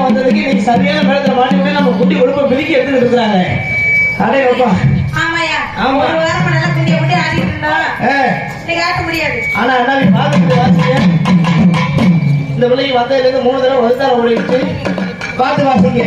வந்ததுக்கு இன்னைக்கு சரியான மேலத்துல மாட்டி விட்டு நம்ம குட்டி கொடுப்ப பிரிக்கி எடுத்துட்டு இருக்கிறாங்க அடே அப்பா ஆமாயா ஆமா. ஒரு வாரமா நல்லா குண்டிய குண்டி ஆடிட்டு இருந்தோம் ஏ, இன்னைக்கு ஆட்ட முடியாது ஆனா அண்ணா நீ பாத்துட்டு வாசிங்க இந்த பிள்ளைக்கு வந்ததுல இருந்து மூணு தடவை வகுத்தால ஓடிட்டு பார்த்து வாசிங்க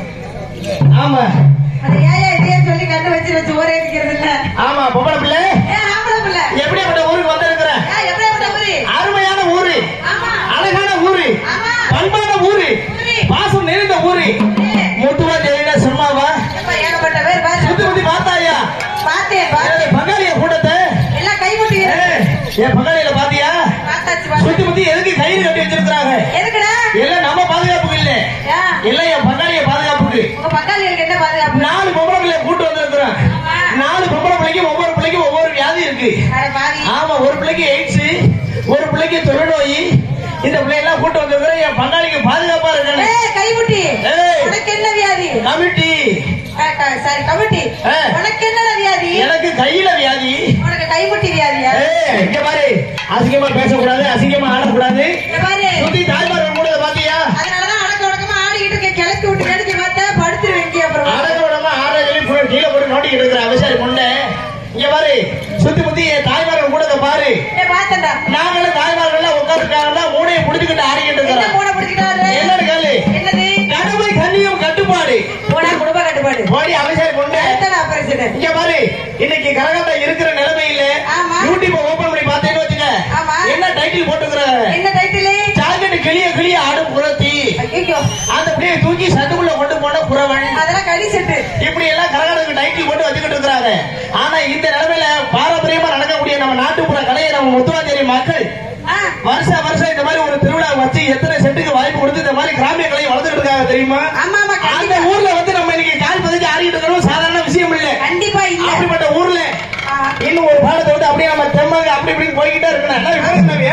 ஆமா அது ஏயா இதையே சொல்லி கண்ணு வச்சு வச்சு ஒரே அடிக்கிறது இல்ல ஆமா பொம்பளை பிள்ளை ஏன் ஆம்பளை பிள்ளை எப்படியாப்பட்ட ஊருக்கு வந்திருக்கிற ஏன் எப்படியாப்பட்ட ஊரு அருமையான ஊரு ஆமா அழகான ஊரு ஆமா பண்பான ஊரு ஊரு. பாசம் நிறைந்த ஊரு ஊரு. முட்டுவா ஜெயினா சும்மாவா எப்ப ஏகப்பட்ட பேர் பாரு சுத்தி முத்தி பார்த்தாயா பார்த்தேன் ஏய், பார்த்தேன் பங்காளிய கூட்டத்தை எல்லாம் கை முட்டி ஏய், என் பங்காளியில பாத்தியா பார்த்தாச்சு சுத்தி பார்த்தேன் முத்தி எதுக்கு கயிறு கட்டி வச்சிருக்காங்க எதுக்குடா எல்லாம் நம்ம பாதுகாப்புக்கு இல்ல ஏன் எல்லாம் என் பங்காளிய பாதுகாப்புக்கு உங்க பங்காளிகளுக்கு என்ன பாதுகாப்பு நாலு பொம்பளை பிள்ளைய கூட்டு வந்திருக்கிறேன் ஆமா. நாலு பொம்பளை பிள்ளைக்கு ஒவ்வொரு பிள்ளைக்கும் ஒவ்வொரு வியாதி இருக்கு அட பாவி ஆமா ஒரு பிள்ளைக்கு எய்ட்ஸ் ஒரு பிள்ளைக்கு தொழுநோய் இந்த பிள்ளையெல்லாம் கூட்டு வந்திருக்கிறேன் என் பங்காளிக்கு பாதுகாப்பா இருக்கணும் ஏய் கைமுட்டி ஏய். உனக்கு என்ன வியாதி கமிட்டி அஹ், க- சாரி கமிட்டி ஏய். உனக்கு என்னடா வியாதி எனக்கு கையில வியாதி உனக்கு கைமுட்டி வியாதியா ஏய், இங்க பாரு அசிங்கமா பேசக்கூடாது அசிங்கமா ஆடக்கூடாது இங்க பாரு சுத்தி தாய்மார்கள் கூட பாத்தியா அதனாலதான் அடக்க உடக்கமா ஆடிக்கிட்டு இருக்க கிழக்கு விட்டு எடுத்து பார்த்தா படுத்துருவேன் இங்கே அப்புறம் அடக்க விடாம ஆட சொல்லி full கீழே போட்டு நோட்டிக்கிட்டு இருக்கிற அவசாரி பொண்ணு இங்க பாரு சுத்தி முத்தி என் தாய்மார்கள் கூட பாரு ஏய், பார்த்தேன்டா நாங்களும் தாய்மார்கள் உட்காந்துருக்காங்கன்னா மூடையை புடிச்சுக்கிட்டு ஆடிக்கிட்டு என்ன இருக்கிறோம் மூணை பிடிச்சிட்டாரு என்னன்னு கேளு என்னது கடமை கண்ணியம் கட்டுப்பாடு போடா குடும்ப கட்டுப்பாடு ஓடி அவசாரி பொண்ணு எத்தனை ஆபரேஷன் இங்க பாரு இன்னைக்கு கரகாட்டம் இருக்கிற நிலைமையில ஆமா. யூடியூப் ஓபன் பண்ணி பார்த்தேன்னு வச்சுக்க ஆமா. என்ன டைட்டில் போட்டுக்கிறாங்க என்ன டைட்டில் ஜாக்கெட் கிளிய கிளிய ஆடும் புறத்தி ஐயோ அந்த அப்படியே தூக்கி சட்டுக்குள்ள கொண்டு போன புறவன் அதெல்லாம் களி செட்டு இப்படி எல்லாம் கரகாட்டத்துக்கு டைட்டில் போட்டு வச்சுக்கிட்டு இருக்கிறாங்க ஆனா இந்த நிலைமையில பாரம்பரியமா நடக்கக்கூடிய நம்ம நாட்டுப்புற கலையை நம்ம முத்துவாஞ்சேரி மக்கள் ஆ, வருஷ வருஷம் இந்த மாதிரி ஒரு திருவிழா வச்சு எத்தனை செட்டுக்கு வாய்ப்பு கொடுத்து இந்த மாதிரி கிராமிய கலையை வளர்த்துக்கிட்டு இருக்காங்க தெரியுமா ஆமா ஆமா அந்த கண்டிப்பா ஊர்ல வந்து நம்ம இன்னைக்கு கால் பதிஞ்சு ஆடிட்டு இருக்கிறோம் சாதாரண விஷயம் இல்ல கண்டிப்பா இல்ல அப்படிப்பட்ட ஊர்ல ஆ, இன்னும் ஒரு பாடத்தை வந்து அப்படியே நம்ம தெம்மாங்க அப்படி இப்படி போய்கிட்டே இருக்கணும் என்ன விவரம்